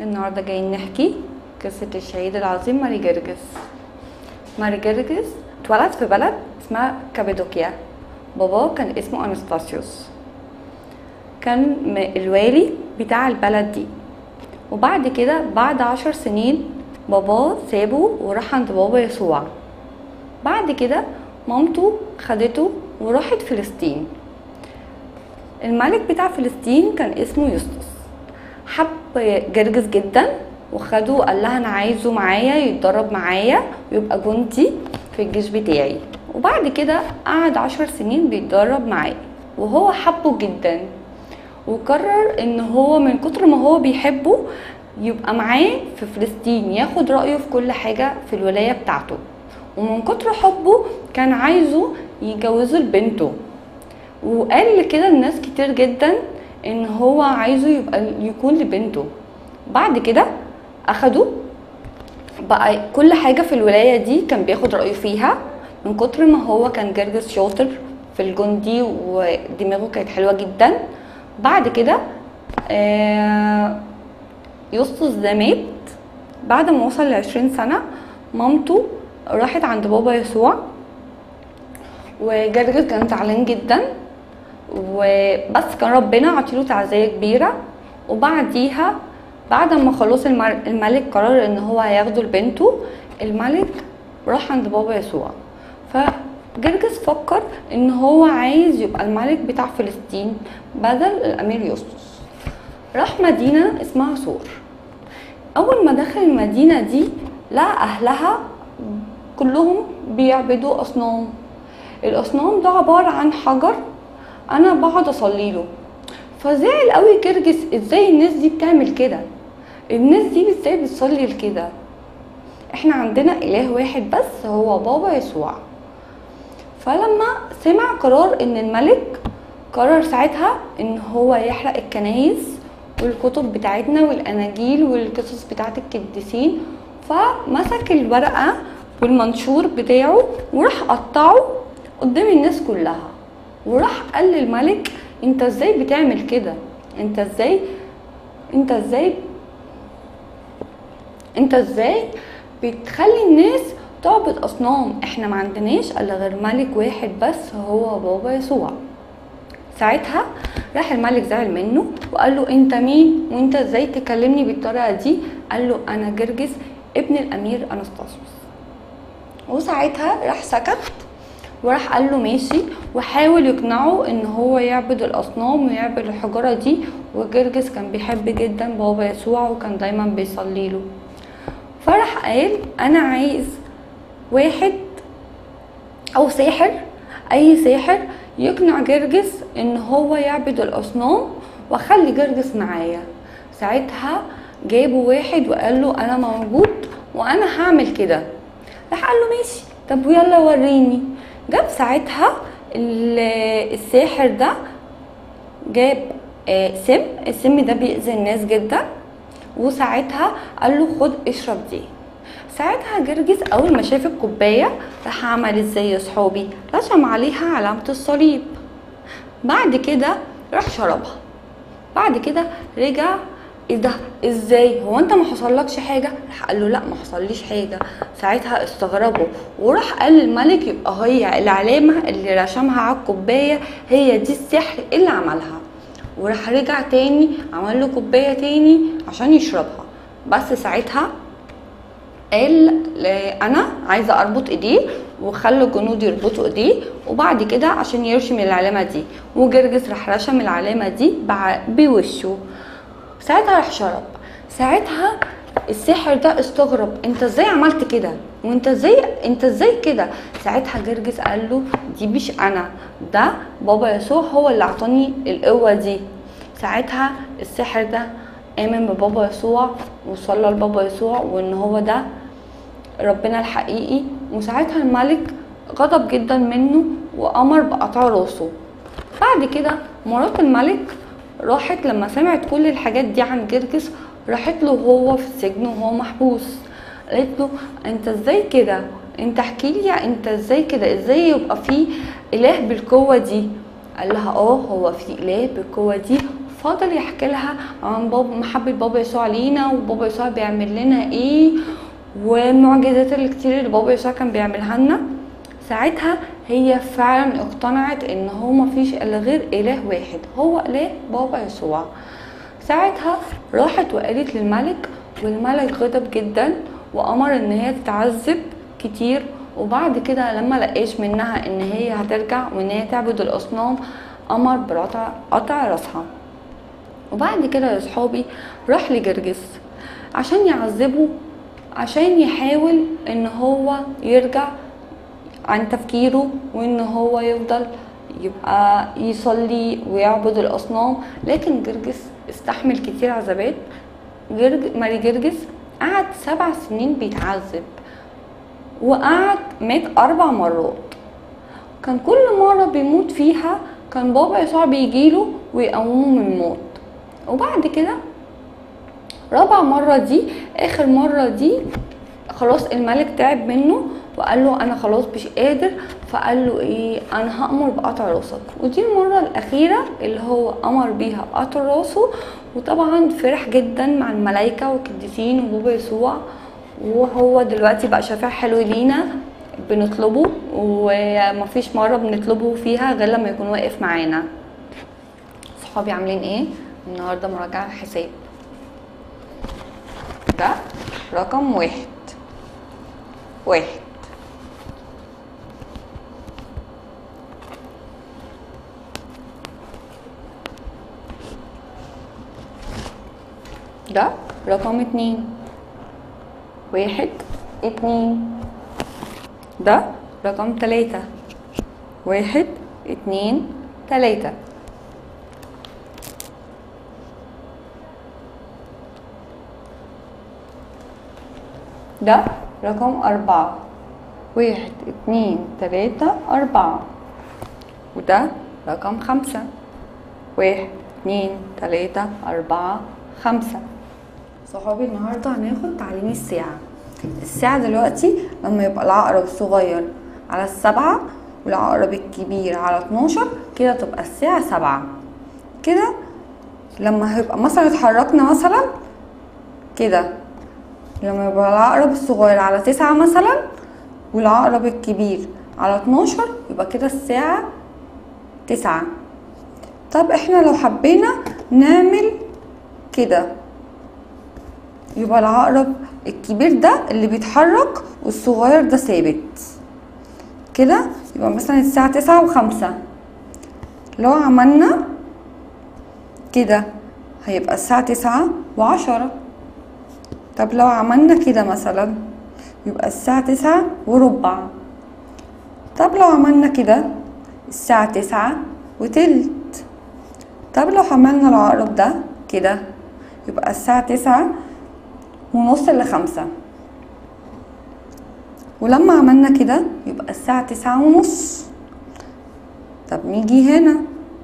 النهارده جايين نحكي قصة الشهيد العظيم ماري جرجس ماري جرجس اتولد في بلد اسمها كابادوكيا باباه كان اسمه انستاسيوس كان م- الوالي بتاع البلد دي وبعد كده بعد عشر سنين باباه سابه وراح عند بابا يسوع بعد كده مامته خدته وراحت فلسطين الملك بتاع فلسطين كان اسمه يوستس حب جرجس جدا وخده وقال لها انا عايزه معايا يتدرب معايا ويبقى جندي في الجيش بتاعي وبعد كده قعد عشر سنين بيتدرب معايا وهو حبه جدا وقرر ان هو من كتر ما هو بيحبه يبقى معاه في فلسطين ياخد رأيه في كل حاجة في الولاية بتاعته ومن كتر حبه كان عايزه يجوزه لبنته وقال كده لناس كتير جدا ان هو عايزه يبقى يكون لبنته بعد كده اخده بقى كل حاجة في الولاية دي كان بياخد رأيه فيها من كتر ما هو كان جرجس شاطر في الجندي ودماغه كانت حلوة جدا بعد كده آه، يسطس ده مات بعد ما وصل لعشرين سنة مامته راحت عند بابا يسوع وجرجس كان زعلان جدا وبس كان ربنا عطيله تعزية كبيرة وبعديها بعد ما خلاص المر- الملك قرر ان هو هياخده لبنته الملك راح عند بابا يسوع فجرجس فكر ان هو عايز يبقى الملك بتاع فلسطين بدل الامير يوستس راح مدينة اسمها سور اول ما دخل المدينة دي لقى اهلها كلهم بيعبدوا اصنام الاصنام ده عبارة عن حجر انا بقعد اصلي له فزعل قوي جرجس ازاي الناس دي بتعمل كده الناس دي ازاي بتصلي لكده احنا عندنا اله واحد بس هو بابا يسوع فلما سمع قرار ان الملك قرر ساعتها ان هو يحرق الكنايس والكتب بتاعتنا والاناجيل والقصص بتاعت القديسين فمسك الورقه والمنشور بتاعه وراح قطعه قدام الناس كلها وراح قال للملك انت ازاي بتعمل كده انت ازاي انت ازاي انت ازاي بتخلي الناس تعبد اصنام احنا ما عندناش الا غير ملك واحد بس هو بابا يسوع ساعتها راح الملك زعل منه وقال له انت مين وانت ازاي تكلمني بالطريقه دي قال له انا جرجس ابن الامير انستاسيوس وساعتها راح سكت وراح قال له ماشي وحاول يقنعه ان هو يعبد الاصنام ويعبد الحجره دي وجرجس كان بيحب جدا بابا يسوع وكان دايما بيصلي له فراح قال انا عايز واحد او ساحر اي ساحر يقنع جرجس ان هو يعبد الاصنام واخلي جرجس معايا ساعتها جابوا واحد وقال له انا موجود وانا هعمل كده راح قال له ماشي طب ويلا وريني جاب ساعتها ال- الساحر ده جاب آه، سم السم ده بيأذي الناس جدا وساعتها قال له خد اشرب دي ساعتها جرجس اول ما شاف الكوبايه راح عمل ازاي يا صحابي رسم عليها علامه الصليب بعد كده راح شربها بعد كده رجع ايه ده ازاي هو انت ما حصلكش حاجه راح قال له لا ما حصليش حاجه ساعتها استغربوا وراح قال للملك يبقى هي العلامه اللي رسمها على الكوبايه هي دي السحر اللي عملها وراح رجع تاني عمل له كوبايه تاني عشان يشربها بس ساعتها قال ل- انا عايزه اربط ايديه وخلوا الجنود يربطوا ايديه وبعد كده عشان يرشم العلامه دي وجرجس راح رشم العلامه دي بع- بوشه ساعتها راح شرب ساعتها الساحر ده استغرب انت ازاي عملت كده وانت ازاي انت ازاي كده ساعتها جرجس قال له دي مش انا ده بابا يسوع هو اللي اعطاني القوه دي ساعتها الساحر ده امن ببابا يسوع وصلى لبابا يسوع وان هو ده ربنا الحقيقي وساعتها الملك غضب جدا منه وامر بقطع راسه بعد كده مرات الملك راحت لما سمعت كل الحاجات دي عن جرجس راحت له هو في السجن وهو محبوس قالت له انت ازاي كده انت احكي لي انت ازاي كده ازاي يبقى في اله بالقوه دي قال لها اه هو في اله بالقوه دي فضل يحكي لها عن بابا محبة بابا يسوع لينا وبابا يسوع بيعمل لنا ايه والمعجزات الكتير اللي بابا يسوع كان بيعملها لنا ساعتها هي فعلا اقتنعت ان هو مفيش الا غير اله واحد هو اله بابا يسوع ساعتها راحت وقالت للملك والملك غضب جدا وامر ان هي تتعذب كتير وبعد كده لما لقاش منها ان هي هترجع وان هي تعبد الاصنام امر بقطع قطع راسها وبعد كده يا صحابي راح لجرجس عشان يعذبه عشان يحاول ان هو يرجع عن تفكيره وان هو يفضل يبقى يصلي ويعبد الاصنام لكن جرجس استحمل كتير عذابات جرج... ماري جرجس قعد سبع سنين بيتعذب وقعد مات اربع مرات كان كل مرة بيموت فيها كان بابا يسوع بيجيله ويقومه من الموت وبعد كده رابع مرة دي اخر مرة دي خلاص الملك تعب منه وقال له انا خلاص مش قادر فقال له ايه انا هامر بقطع راسك ودي المره الاخيره اللي هو امر بيها بقطع راسه وطبعا فرح جدا مع الملائكه والقديسين وبابا يسوع وهو دلوقتي بقى شفيع حلو لينا بنطلبه ومفيش مره بنطلبه فيها غير لما يكون واقف معانا صحابي عاملين ايه النهارده مراجعه حساب ده رقم واحد واحد ده رقم اتنين واحد اتنين ده رقم تلاتة واحد اتنين تلاتة ده رقم أربعة واحد اتنين تلاتة أربعة وده رقم خمسة واحد اتنين تلاتة أربعة خمسة صحابي النهاردة هناخد تعليم الساعة الساعة دلوقتي لما يبقى العقرب الصغير على السبعة والعقرب الكبير على اتناشر كده تبقى الساعة سبعة كده لما هيبقى مثلا اتحركنا مثلا كده لما يبقى العقرب الصغير على تسعة مثلا والعقرب الكبير على اتناشر يبقى كده الساعة تسعة طب احنا لو حبينا نعمل كده يبقى العقرب الكبير ده اللي بيتحرك والصغير ده ثابت كده يبقى مثلا الساعة تسعة وخمسة لو عملنا كده هيبقى الساعة تسعة وعشرة طب لو عملنا كده مثلا يبقى الساعة تسعة وربع طب لو عملنا كده الساعة تسعة وتلت طب لو عملنا العقرب ده كده يبقى الساعة تسعة ونص لخمسة ولما عملنا كده يبقى الساعة تسعة ونص طب نيجي هنا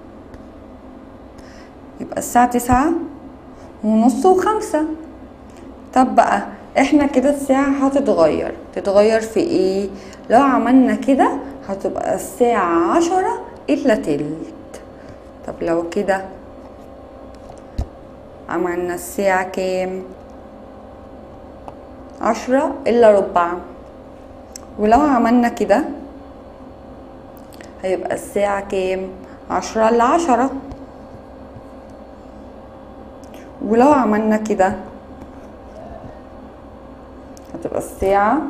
يبقى الساعة تسعة ونص وخمسة طب بقى احنا كده الساعة هتتغير تتغير في ايه لو عملنا كده هتبقى الساعة عشرة الا تلت طب لو كده عملنا الساعة كام عشرة الا ربع ولو عملنا كده هيبقى الساعة كام عشرة الا عشرة ولو عملنا كده هتبقى الساعة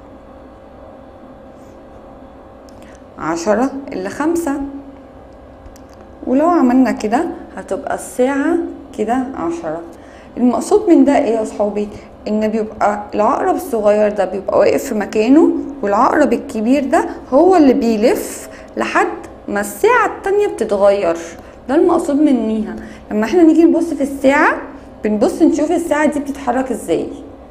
عشرة إلا خمسة ولو عملنا كده هتبقى الساعة كده عشرة المقصود من ده ايه يا صحابي ان بيبقى العقرب الصغير ده بيبقى واقف في مكانه والعقرب الكبير ده هو اللي بيلف لحد ما الساعة التانية بتتغير ده المقصود منيها لما احنا نيجي نبص في الساعة بنبص نشوف الساعة دي بتتحرك ازاي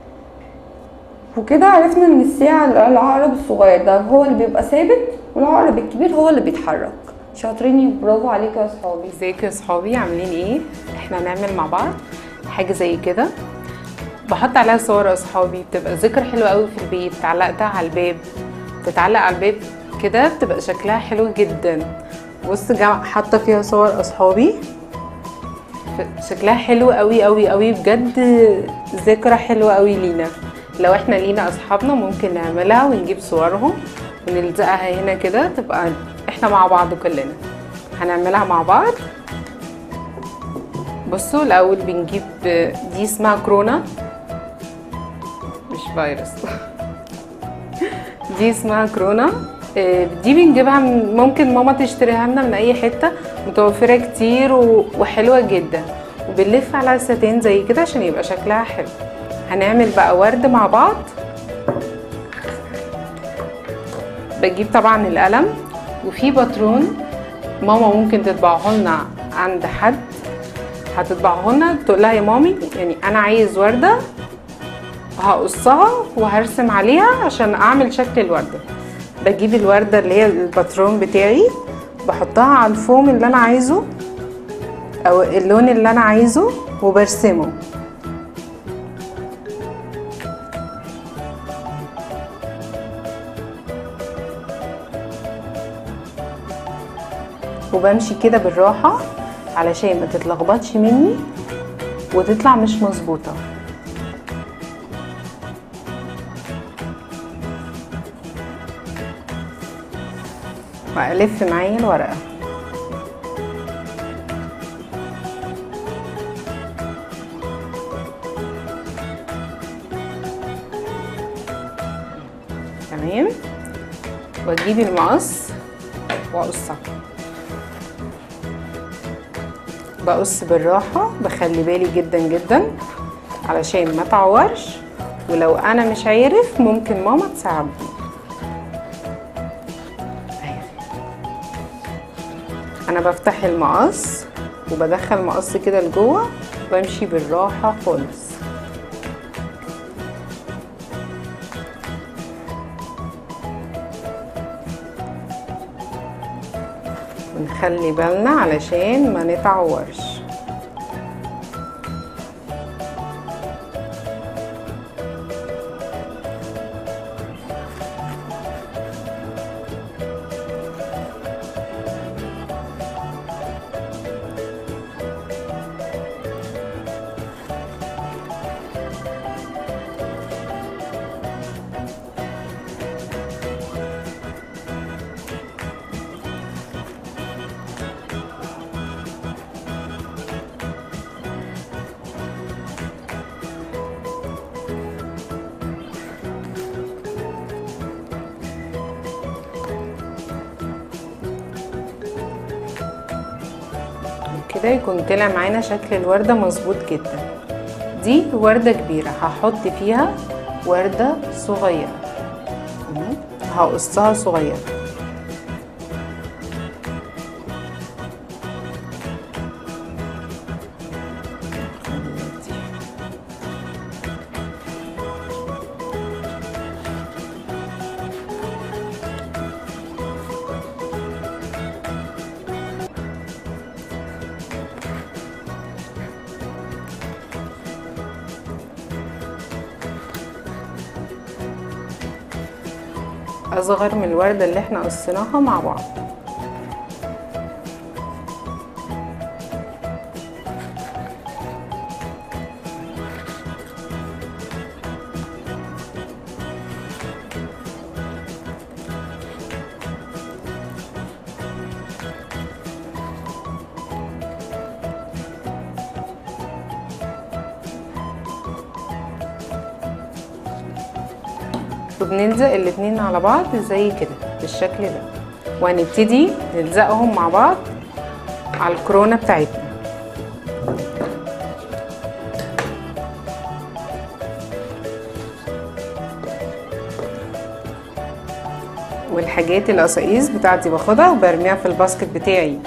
وكده عرفنا ان الساعة العقرب الصغير ده هو اللي بيبقى ثابت والعقرب الكبير هو اللي بيتحرك شاطرين برافو عليكم يا صحابي ازيكم يا صحابي عاملين ايه احنا هنعمل مع بعض حاجه زي كده بحط عليها صور يا صحابي بتبقى ذكر حلو قوي في البيت علقتها على الباب بتتعلق على الباب كده بتبقى شكلها حلو جدا بص جا حاطه فيها صور اصحابي ف- شكلها حلو قوي قوي قوي بجد ذكرى حلوة قوي لينا لو احنا لينا اصحابنا ممكن نعملها ونجيب صورهم ونلزقها هنا كده تبقى احنا مع بعض كلنا هنعملها مع بعض بصوا الاول بنجيب دي اسمها كورونا مش فيروس دي اسمها كورونا آه، دي بنجيبها من- ممكن ماما تشتريها لنا من اي حته متوفره كتير و- وحلوه جدا وبنلف على الستان زي كده عشان يبقى شكلها حلو هنعمل بقى ورد مع بعض بجيب طبعا القلم وفي باترون ماما ممكن تطبعه لنا عند حد هتطبعه لنا تقول لها يا مامي يعني انا عايز ورده هقصها وهرسم عليها عشان اعمل شكل الورده بجيب الورده اللي هي الباترون بتاعي بحطها على الفوم اللي انا عايزه او اللون اللي انا عايزه وبرسمه وبمشي كده بالراحه علشان ما تتلخبطش مني وتطلع مش مظبوطه والف معايا الورقه تمام واجيب المقص واقصها بقص بالراحة بخلي بالي جدا جدا علشان ما تعورش ولو انا مش عارف ممكن ماما تساعدني أهي. انا بفتح المقص وبدخل مقص كده لجوه وبمشي بالراحة خالص ونخلي بالنا علشان ما نتعورش كده يكون طلع معانا شكل الوردة مظبوط جدا دي وردة كبيرة هحط فيها وردة صغيرة تمام؟ هقصها صغيرة اصغر من الوردة اللي احنا قصيناها مع بعض وبنلزق الاتنين على بعض زي كده بالشكل ده وهنبتدي نلزقهم مع بعض على الكرونة بتاعتنا والحاجات القصاقيس بتاعتي باخدها وبرميها في الباسكت بتاعي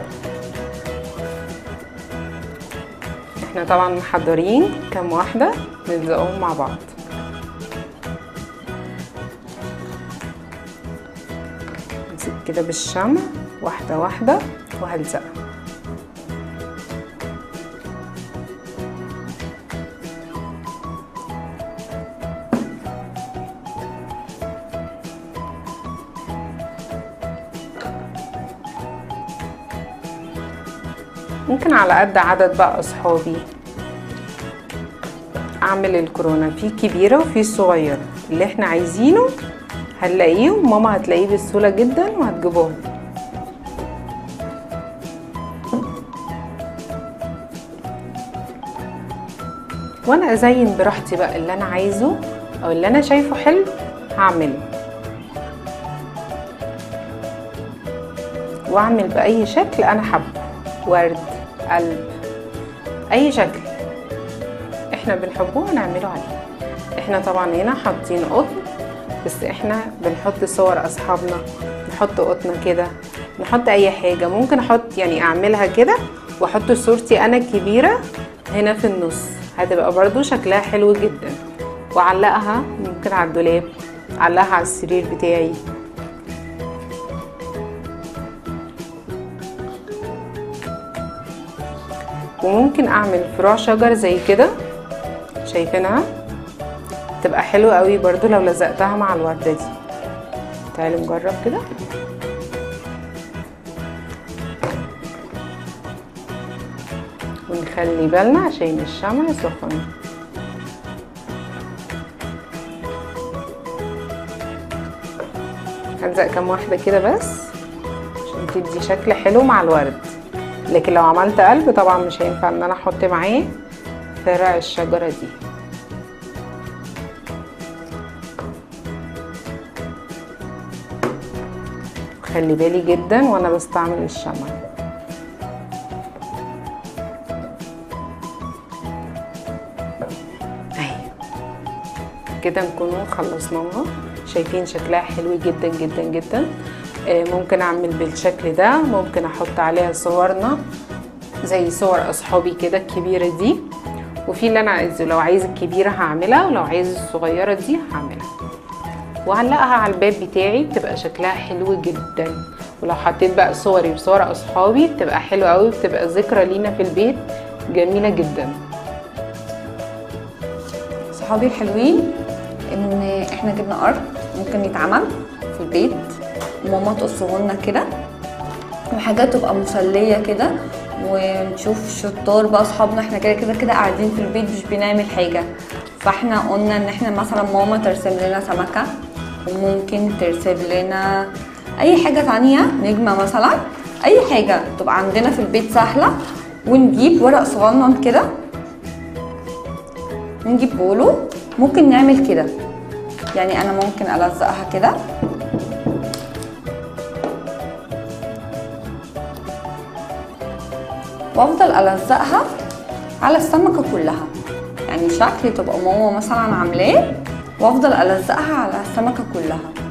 احنا طبعا محضرين كام واحدة نلزقهم مع بعض امسك كده بالشمع واحدة واحدة وهلزقها ممكن على قد عدد بقى اصحابي اعمل الكورونا في كبيره وفي الصغيره اللي احنا عايزينه هنلاقيه وماما هتلاقيه بسهوله جدا وهتجيبوه وانا ازين براحتي بقى اللي انا عايزه او اللي انا شايفه حلو هعمله واعمل باي شكل انا حابه ورد قلب اي شكل احنا بنحبه هنعمله عليه احنا طبعا هنا حاطين قطن بس احنا بنحط صور اصحابنا نحط قطنه كده نحط اي حاجه ممكن احط يعني اعملها كده واحط صورتي انا الكبيره هنا في النص هتبقى برضو شكلها حلو جدا واعلقها ممكن على الدولاب اعلقها على السرير بتاعي وممكن اعمل فروع شجر زي كده شايفينها تبقى حلوة قوي برضو لو لزقتها مع الوردة دي تعالوا نجرب كده ونخلي بالنا عشان الشمع سخن هلزق كام واحدة كده بس عشان تدي شكل حلو مع الورد لكن لو عملت قلب طبعا مش هينفع ان انا احط معاه فرع الشجرة دي خلي بالي جدا وانا بستعمل الشمع اهي كده نكونوا خلصناها شايفين شكلها حلو جدا جدا جدا آه، ممكن اعمل بالشكل ده ممكن احط عليها صورنا زي صور اصحابي كده الكبيره دي وفي اللي انا عايزه لو عايز الكبيره هعملها ولو عايز الصغيره دي هعملها وعلقها على الباب بتاعي بتبقى شكلها حلو جدا ولو حطيت بقى صوري وصور اصحابي بتبقى حلوه قوي بتبقى ذكرى لينا في البيت جميله جدا صحابي الحلوين ان احنا جبنا ارض ممكن يتعمل في البيت وماما تقصه لنا كده وحاجات تبقى مسليه كده ونشوف شطار بقى اصحابنا احنا كده كده كده قاعدين في البيت مش بنعمل حاجه فاحنا قلنا ان احنا مثلا ماما ترسم لنا سمكه وممكن ترسم لنا اي حاجه تانية نجمه مثلا اي حاجه تبقى عندنا في البيت سهله ونجيب ورق صغنن كده نجيب بولو ممكن نعمل كده يعني انا ممكن الزقها كده وافضل الزقها على السمكه كلها يعني شكل تبقى ماما مثلا عاملاه وافضل الزقها على السمكه كلها